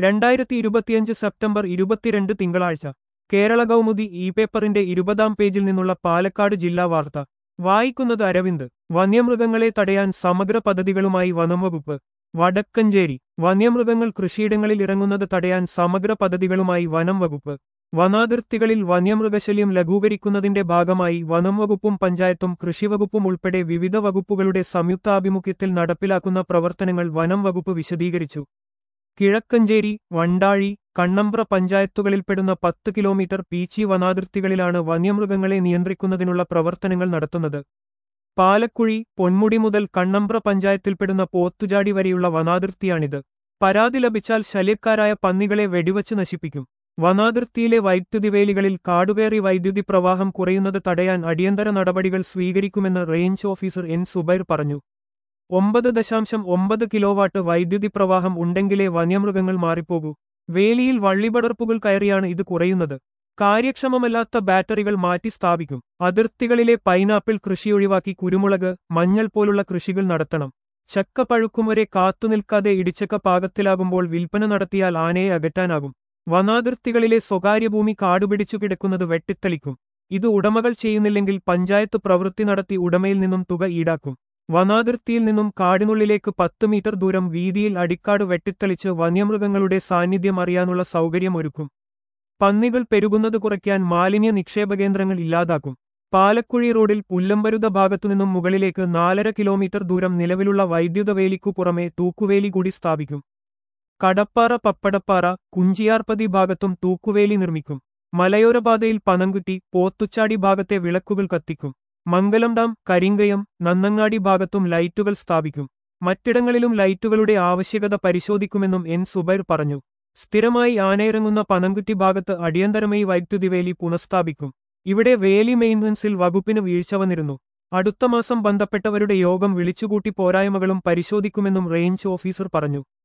രണ്ടായിരത്തി ഇരുപത്തിയഞ്ച് സെപ്റ്റംബർ ഇരുപത്തിരണ്ട് തിങ്കളാഴ്ച കേരള കൗമുദി ഇ പേപ്പറിന്റെ ഇരുപതാം പേജിൽ നിന്നുള്ള പാലക്കാട് ജില്ലാ വാർത്ത വായിക്കുന്നത് അരവിന്ദ് വന്യമൃഗങ്ങളെ തടയാൻ സമഗ്ര പദ്ധതികളുമായി വനംവകുപ്പ് വടക്കഞ്ചേരി വന്യമൃഗങ്ങൾ കൃഷിയിടങ്ങളിൽ ഇറങ്ങുന്നത് തടയാൻ സമഗ്ര പദ്ധതികളുമായി വനം വകുപ്പ് വനാതിർത്തികളിൽ വന്യമൃഗശല്യം ലഘൂകരിക്കുന്നതിന്റെ ഭാഗമായി വനം വകുപ്പും പഞ്ചായത്തും കൃഷിവകുപ്പും ഉൾപ്പെടെ വിവിധ വകുപ്പുകളുടെ സംയുക്താഭിമുഖ്യത്തിൽ നടപ്പിലാക്കുന്ന പ്രവർത്തനങ്ങൾ വനം വകുപ്പ് വിശദീകരിച്ചു കിഴക്കഞ്ചേരി വണ്ടാഴി കണ്ണമ്പ്ര പഞ്ചായത്തുകളിൽപ്പെടുന്ന പത്ത് കിലോമീറ്റർ പീച്ചി വനാതിർത്തികളിലാണ് വന്യമൃഗങ്ങളെ നിയന്ത്രിക്കുന്നതിനുള്ള പ്രവർത്തനങ്ങൾ നടത്തുന്നത് പാലക്കുഴി പൊന്മുടി മുതൽ കണ്ണമ്പ്ര പഞ്ചായത്തിൽപ്പെടുന്ന പോത്തുചാടി വരെയുള്ള വനാതിർത്തിയാണിത് പരാതി ലഭിച്ചാൽ ശല്യക്കാരായ പന്നികളെ വെടിവച്ച് നശിപ്പിക്കും വനാതിർത്തിയിലെ വൈദ്യുതിവേലികളിൽ കാടുകയറി വൈദ്യുതി പ്രവാഹം കുറയുന്നത് തടയാൻ അടിയന്തര നടപടികൾ സ്വീകരിക്കുമെന്ന് റേഞ്ച് ഓഫീസർ എൻ സുബൈർ പറഞ്ഞു ഒമ്പത് ദശാംശം ഒമ്പത് കിലോവാട്ട് വൈദ്യുതി പ്രവാഹം ഉണ്ടെങ്കിലേ വന്യമൃഗങ്ങൾ മാറിപ്പോകൂ വേലിയിൽ വള്ളിപടർപ്പുകൾ കയറിയാണ് ഇത് കുറയുന്നത് കാര്യക്ഷമമല്ലാത്ത ബാറ്ററികൾ മാറ്റി സ്ഥാപിക്കും അതിർത്തികളിലെ പൈനാപ്പിൾ കൃഷി ഒഴിവാക്കി കുരുമുളക് മഞ്ഞൾ പോലുള്ള കൃഷികൾ നടത്തണം ചക്ക പഴുക്കും വരെ കാത്തുനിൽക്കാതെ ഇടിച്ചക്ക പാകത്തിലാകുമ്പോൾ വിൽപ്പന നടത്തിയാൽ ആനയെ അകറ്റാനാകും വനാതിർത്തികളിലെ സ്വകാര്യ ഭൂമി കാടുപിടിച്ചു കിടക്കുന്നത് വെട്ടിത്തെളിക്കും ഇത് ഉടമകൾ ചെയ്യുന്നില്ലെങ്കിൽ പഞ്ചായത്ത് പ്രവൃത്തി നടത്തി ഉടമയിൽ നിന്നും തുക ഈടാക്കും വനാതിർത്തിയിൽ നിന്നും കാടിനുള്ളിലേക്ക് പത്ത് മീറ്റർ ദൂരം വീതിയിൽ അടിക്കാട് വെട്ടിത്തെളിച്ച് വന്യമൃഗങ്ങളുടെ സാന്നിധ്യം അറിയാനുള്ള സൗകര്യമൊരുക്കും പന്നികൾ പെരുകുന്നത് കുറയ്ക്കാൻ മാലിന്യ നിക്ഷേപ കേന്ദ്രങ്ങൾ ഇല്ലാതാക്കും പാലക്കുഴി റോഡിൽ പുല്ലമ്പരുത ഭാഗത്തുനിന്നും മുകളിലേക്ക് നാലര കിലോമീറ്റർ ദൂരം നിലവിലുള്ള വൈദ്യുത വേലിക്കു പുറമെ തൂക്കുവേലി കൂടി സ്ഥാപിക്കും കടപ്പാറ പപ്പടപ്പാറ കുഞ്ചിയാർപ്പതി ഭാഗത്തും തൂക്കുവേലി നിർമ്മിക്കും മലയോരപാതയിൽ പനംകുറ്റി പോത്തുച്ചാടി ഭാഗത്തെ വിളക്കുകൾ കത്തിക്കും മംഗലം ഡാം കരിങ്കയം നന്നങ്ങാടി ഭാഗത്തും ലൈറ്റുകൾ സ്ഥാപിക്കും മറ്റിടങ്ങളിലും ലൈറ്റുകളുടെ ആവശ്യകത പരിശോധിക്കുമെന്നും എൻ സുബൈർ പറഞ്ഞു സ്ഥിരമായി ആനയിറങ്ങുന്ന പനംകുറ്റി ഭാഗത്ത് അടിയന്തരമായി വൈദ്യുതിവേലി പുനഃസ്ഥാപിക്കും ഇവിടെ വേലി മെയിൻ്റനൻസിൽ വകുപ്പിന് വീഴ്ച വന്നിരുന്നു അടുത്ത മാസം ബന്ധപ്പെട്ടവരുടെ യോഗം വിളിച്ചുകൂട്ടി പോരായ്മകളും പരിശോധിക്കുമെന്നും റേഞ്ച് ഓഫീസർ പറഞ്ഞു